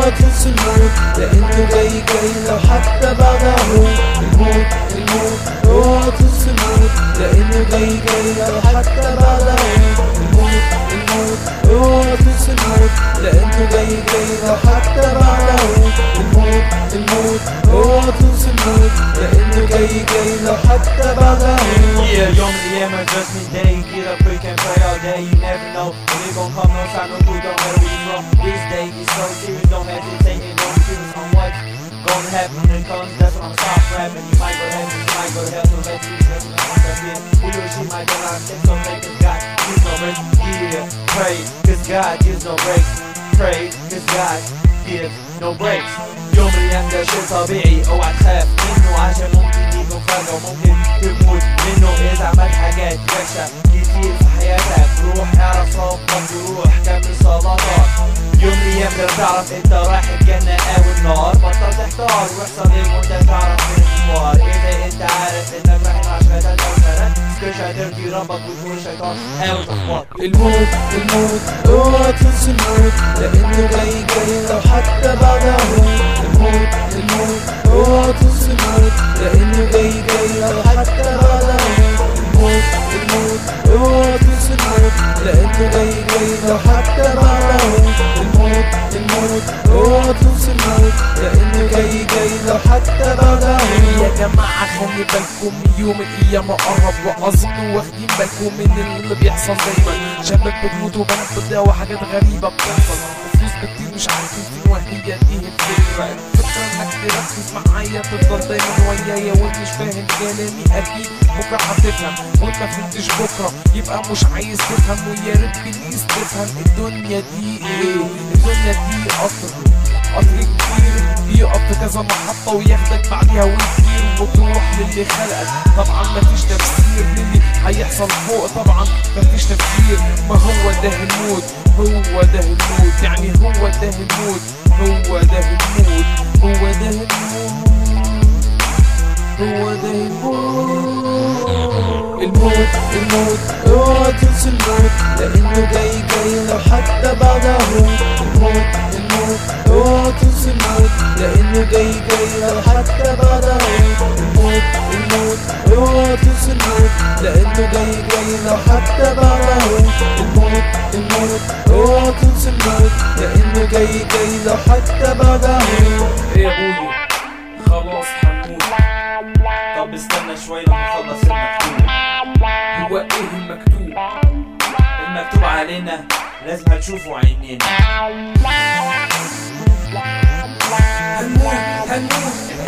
اوعى تنسى الموت لانه جاي جاي لو حتى بعده الموت الموت اوعى تنسى الموت لانه جاي جاي لو حتى بعده الموت الموت اوعى تنسى الموت لانه جاي جاي لو حتى بعده الموت الموت اوعى تنسى الموت لانه جاي جاي لو حتى بعده Yeah, يوم من الأيام a judgment day Get up quick and pray all day You never know when it gon' come No time no food, don't matter where you from This day is so serious Don't hesitate and don't focus on what's gonna happen when it comes That's when I'm stop rapping You might go to heaven, you might go to hell So let's be ready to want that bit Who you she might go out Take some faith cause God gives no breaks Yeah, pray cause God gives no breaks Pray cause God gives no breaks يوم من الأيام ده شيء طبيعي اوعى تخاف منه عشان ممكن يجي فجأة وممكن تموت منه إذا عملت حاجات وحشة كتير في حياتك روح اعرف ربك وروح كمل صلاتك يوم من الأيام ده تعرف انت رايح الجنة أو النار بطل تحتار واحصل ايه وانت تعرف من الحوار إذا انت عارف انك رايح مع شهادات أو شهادات مش هترضي ربك وتكون شيطان أو تحمر الموت الموت اوعى تنسى الموت لانه جاي جاي لو حتى بعده الموت الموت اوعى تنسى الموت لانه جاي جاي لو حتى بعده الموت الموت اوعى تنسى الموت لانه جاي جاي لو حتى بعده الموت الموت اوعى تنسى الموت لانه جاي جاي لو حتى بعده يا جماعة خلي بالكم يوم القيامة قرب وأظن واخدين بالكم من اللي بيحصل دايما شباب بتموت وبنات بتضيع وحاجات غريبة بتحصل وفلوس بتطير مش عارفين فين وهي دي الفكرة الفكرة انك تركز معايا تفضل دايما ويايا وانت مش فاهم كلامي اكيد بكرة هتفهم وانت ما فهمتش بكرة يبقى مش عايز تفهم ويا ريت بليز تفهم الدنيا دي ايه الدنيا دي قطر قطر كبير بيقف كذا محطة وياخدك بعديها ويطير وتروح للي خلقك طبعا مفيش تفسير للي هيحصل فوق طبعا مفيش تفسير ما هو ده الموت هو ده الموت يعني هو ده الموت هو ده الموت هو ده الموت هو ده الموت الموت الموت اوعى تنسى الموت لانه جاي جاي لو حتى بعده الموت الموت اوعى تنسى الموت لانه جاي جاي لو حتى بعده الموت الموت اوعى تنسى الموت لانه جاي جاي لو حتى بعده الموت الموت اوعى تنسى الموت لانه جاي جاي لو حتى بعده ايه يا ابوي خلاص هنموت طب استنى شوية لما نخلص المكتوب هو ايه المكتوب المكتوب علينا لازم هتشوفوا عينينا هنموت هنموت